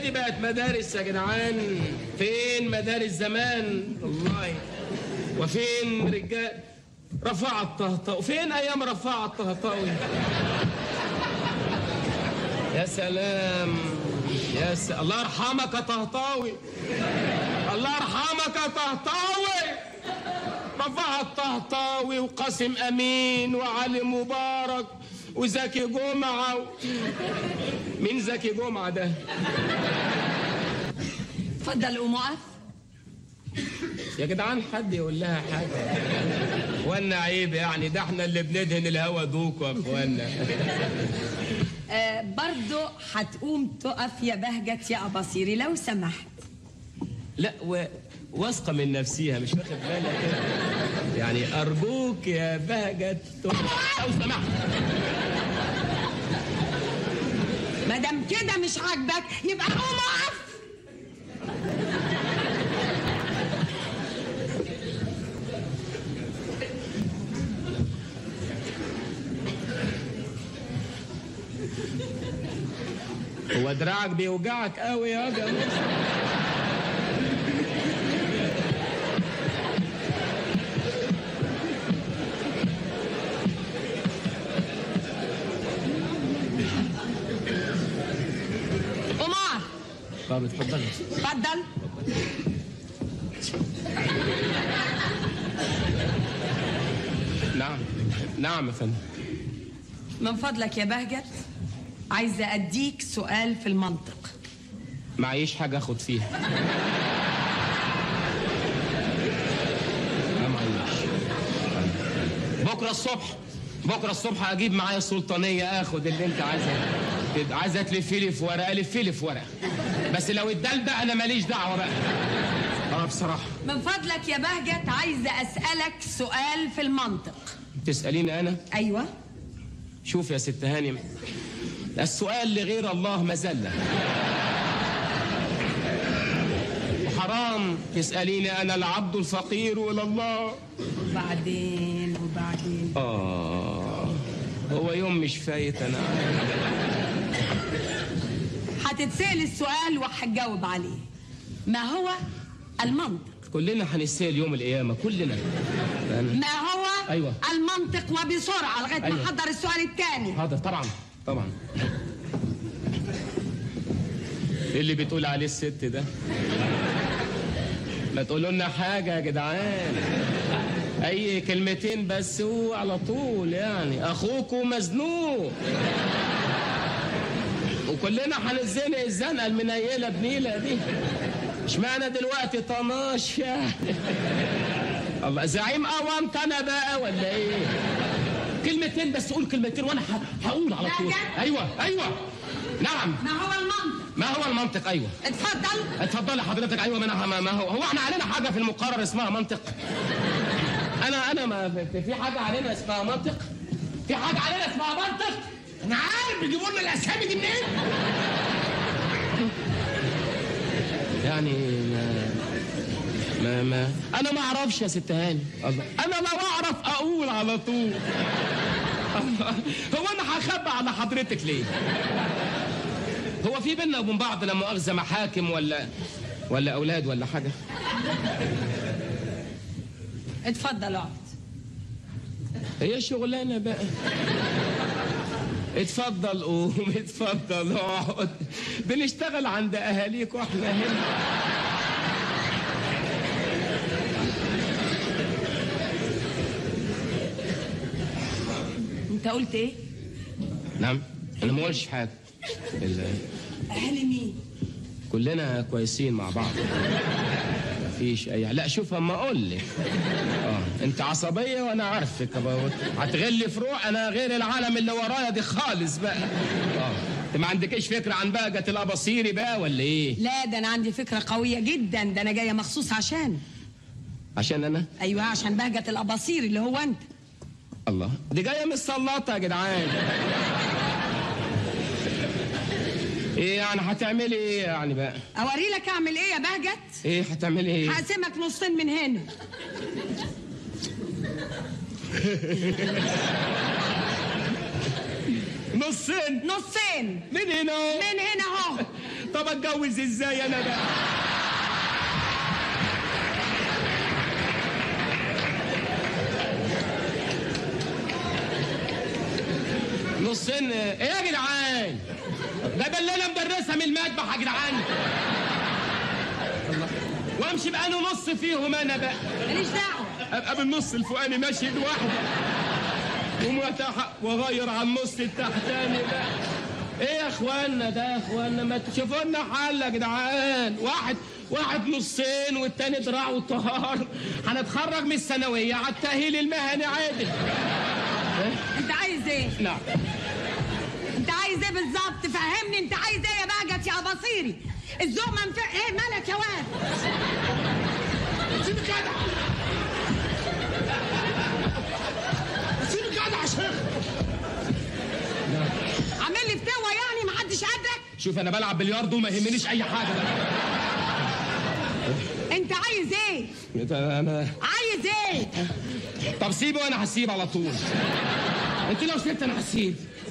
دي بقت مدارس يا جدعان فين مدارس زمان والله وفين رجال رفع الطهطاوي فين ايام رفع الطهطاوي يا سلام يا س... الله يرحمك يا طهطاوي الله يرحمك يا طهطاوي رفع الطهطاوي وقاسم امين وعلي مبارك وزكي جمعه و... مين زكي جمعه ده اتفضل قوم اقف يا جدعان حد يقول لها حاجه وانا عيب يعني ده احنا اللي بندهن الهوا دوكوا يا اخوانا آه برضو هتقوم تقف يا بهجت يا أباصيري لو سمحت لا و... واثقه من نفسيها مش واخد بالك كده يعني ارجوك يا بهجت تقف لو سمحت ما دام كده مش عاجبك يبقى قوم اقف هو دراعك بيوجعك قوي يا جماعه قوم اقف طب اتفضل اتفضل نعم نعم يا فندم من فضلك يا بهجت عايزة أديك سؤال في المنطق معيش حاجه اخد فيها لا معيش بكره الصبح بكره الصبح اجيب معايا السلطانيه اخد اللي انت عايزه عايزه تلفي لي في ورقه لفي لي في ورقه بس لو اتدل بقى انا ماليش دعوه بقى اه بصراحه من فضلك يا بهجت عايزة أسألك سؤال في المنطق تساليني انا أيوة شوف يا ست هانم السؤال لغير الله مذلة وحرام تسأليني أنا العبد الفقير إلى الله وبعدين وبعدين آه هو يوم مش فايت أنا هتتسأل السؤال وهتجاوب عليه ما هو المنطق كلنا هنسال يوم القيامة كلنا ما هو أيوة. المنطق وبسرعة لغاية ما أيوة. أحضر السؤال الثاني حاضر طبعا طبعا ايه اللي بتقول عليه الست ده ما تقولوا لنا حاجة يا جدعان أي كلمتين بس هو على طول يعني أخوكم مزنوق وكلنا هنزنق الزنقة المنيلة بنيلة دي اشمعنى دلوقتي طناش يعني الله زعيم قوامت أنا بقى ولا إيه؟ كلمتين بس قول كلمتين وأنا ه- هقول على طول حاجة؟ أيوه أيوه نعم ما هو المنطق ما هو المنطق أيوه اتفضل اتفضلي حضرتك ايوه ما أنا- ما ما هو هو احنا علينا حاجه في المقرر اسمها منطق انا انا ما في- في حاجه علينا اسمها منطق في حاجه علينا اسمها منطق انا عارف بيجيبوا لنا الاسامي دي منين يعني ما ما ما انا ما اعرفش يا ست هاني الله انا لو اعرف اقول على طول هو انا هخبى على حضرتك ليه هو في بينا وبين بعض لا مؤاخذه محاكم ولا ولا اولاد ولا حاجه اتفضل اقعد هي شغلانه بقى اتفضل قوم اتفضل اقعد بنشتغل عند اهاليك واحنا هنا انت قلت ايه؟ نعم انا ما قلتش حاجه ال- اهل مين؟ كلنا كويسين مع بعض مفيش اي لا شوف اما اقول لك اه انت عصبيه وانا عارفك أبقى هتغلي فروع انا غير العالم اللي ورايا دي خالص بقى اه انت ما عندكش فكره عن بهجه الاباصيري بقى ولا ايه لا ده انا عندي فكره قويه جدا ده انا جايه مخصوص عشان عشان انا ايوه عشان بهجه الاباصير اللي هو انت الله دي جايه من السلاطه يا جدعان ايه يعني هتعملي ايه يعني بقى اوري لك اعمل ايه يا بهجت ايه هتعملي ايه هقسمك نصين من هنا نصين نصين من هنا من هنا اهو طب اتجوز ازاي انا بقى نصين ايه يا جدعان ده بلانه مدرسه من المذبح يا جدعان الله وامشي بقى انا نص فيهم انا بقى ماليش دعوه ابقى بالنص الفوقاني ماشي لوحدي ومتاح واغير على النص التحتاني بقى ايه يا اخوانا ده يا اخوانا ما تشوفوا لنا حل يا جدعان واحد واحد نصين والتاني دراع وطهار هنتخرج من الثانويه على التاهيل المهني عادي انت عايز ايه نعم انت عايز ايه بالظبط فهمني انت عايز ايه يا بهجت يا بصيري الذوق منفع ايه مالك يا واد سيب الجدع سيب الجدع يا شيخ عامل لي فتوه يعني محدش قدك شوف انا بلعب بلياردو وما يهمنيش اي حاجه بقى. انت عايز ايه انا عايز ايه طب سيبه وانا هسيب على طول انت لو سبت انا هسيب